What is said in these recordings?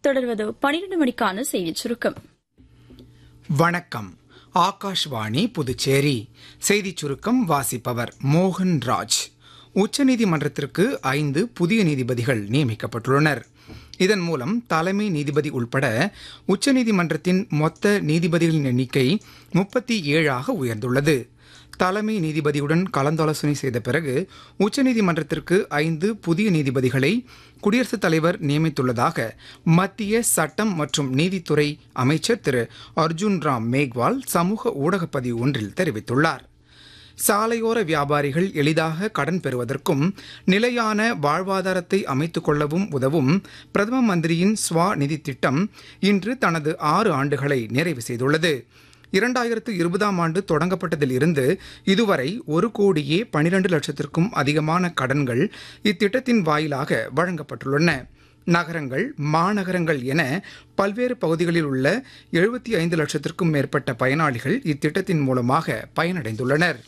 தொடர்வது பனிரெண்டு மணிக்கான செய்திச் சுருக்கம் வணக்கம் ஆகாஷ்வாணி புதுச்சேரி செய்திச் சுருக்கம் வாசிப்பவர் மோகன் ராஜ் உச்சநீதிமன்றத்திற்கு ஐந்து புதிய நீதிபதிகள் நியமிக்கப்பட்டுள்ளனர் இதன் மூலம் தலைமை நீதிபதி உட்பட உச்சநீதிமன்றத்தின் மொத்த நீதிபதிகளின் எண்ணிக்கை முப்பத்தி ஏழாக உயர்ந்துள்ளது தலைமை நீதிபதியுடன் கலந்தாலோசனை செய்த பிறகு உச்சநீதிமன்றத்திற்கு ஐந்து புதிய நீதிபதிகளை குடியரசுத் தலைவர் நியமித்துள்ளதாக மத்திய சட்டம் மற்றும் நீதித்துறை அமைச்சர் திரு அர்ஜுன் ராம் மேக்வால் சமூக ஊடகப் பதிவு ஒன்றில் தெரிவித்துள்ளார் சாலையோர வியாபாரிகள் எளிதாக கடன் பெறுவதற்கும் நிலையான வாழ்வாதாரத்தை அமைத்துக் கொள்ளவும் உதவும் பிரதம மந்திரியின் ஸ்வா நிதி திட்டம் இன்று தனது ஆறு ஆண்டுகளை நிறைவு செய்துள்ளது இரண்டாயிரத்து இருபதாம் ஆண்டு தொடங்கப்பட்டதில் இருந்து இதுவரை ஒரு கோடியே பனிரெண்டு லட்சத்திற்கும் அதிகமான கடன்கள் இத்திட்டத்தின் வாயிலாக வழங்கப்பட்டுள்ளன நகரங்கள் மாநகரங்கள் என பல்வேறு பகுதிகளில் உள்ள எழுபத்தி ஐந்து லட்சத்திற்கும் மேற்பட்ட பயனாளிகள் இத்திட்டத்தின் மூலமாக பயனடைந்துள்ளனர்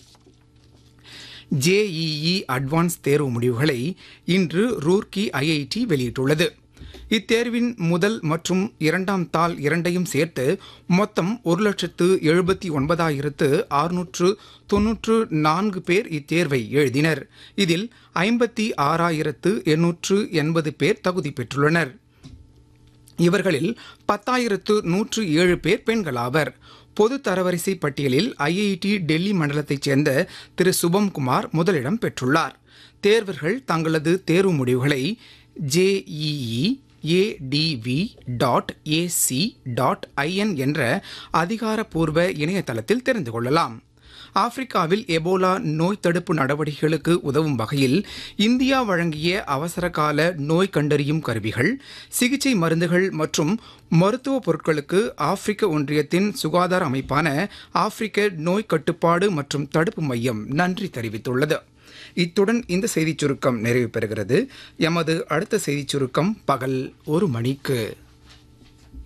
ஜேஇஇ அட்வான்ஸ் தேர்வு முடிவுகளை இன்று ரூர்கி ஐஐடி வெளியிட்டுள்ளது இத்தேர்வின் முதல் மற்றும் இரண்டாம் தாள் இரண்டையும் சேர்த்து மொத்தம் ஒரு லட்சத்து எழுபத்தி ஒன்பதாயிரத்து அறுநூற்று தொன்னூற்று நான்கு பேர் இத்தேர்வை எழுதினர் இதில் ஐம்பத்தி ஆறாயிரத்து எண்ணூற்று எண்பது பேர் தகுதி பெற்றுள்ளனர் இவர்களில் பத்தாயிரத்து நூற்று ஏழு பேர் பெண்களாவர் பொது தரவரிசை பட்டியலில் ஐஐடி டெல்லி மண்டலத்தைச் சேர்ந்த திரு சுபம்குமார் முதலிடம் பெற்றுள்ளார் தேர்வர்கள் தங்களது தேர்வு முடிவுகளை JEE ADV dot AC dot IN என்ற அதிகாரப்பூர்வ இணையதளத்தில் தெரிந்து கொள்ளலாம் ஆப்பிரிக்காவில் எபோலா நோய் தடுப்பு நடவடிக்கைகளுக்கு உதவும் வகையில் இந்தியா வழங்கிய அவசரகால நோய் கண்டறியும் கருவிகள் சிகிச்சை மருந்துகள் மற்றும் மருத்துவ பொருட்களுக்கு ஆப்பிரிக்க ஒன்றியத்தின் சுகாதார அமைப்பான ஆப்பிரிக்க நோய் கட்டுப்பாடு மற்றும் தடுப்பு மையம் நன்றி தெரிவித்துள்ளது இத்துடன் இந்த செய்திச் சுருக்கம் நிறைவு பெறுகிறது எமது அடுத்த செய்திச் சுருக்கம் பகல் ஒரு மணிக்கு